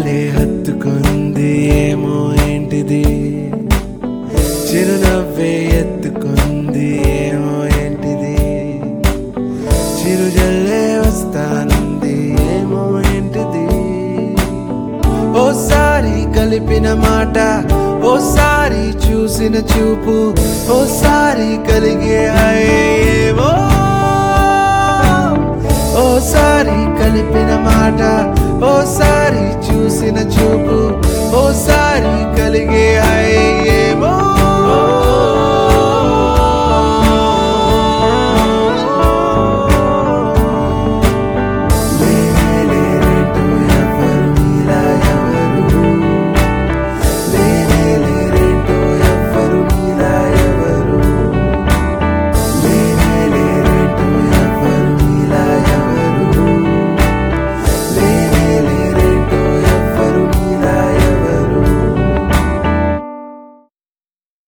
గాలే హత్తుకుంది ఏమో ఏంటిది చిరునవ్వే ఎత్తుకుంది ఏమో ఏంటిది చిరుజల్లే వస్తానంది ఏమో ఏంటిది ఓసారి కలిపిన మాట ఓసారి చూసిన చూపు ఓసారి కలిగే ఏవో ఓసారి కలిపిన మాట ఓసారి చూసిన చూపు ఓసారి కలిగే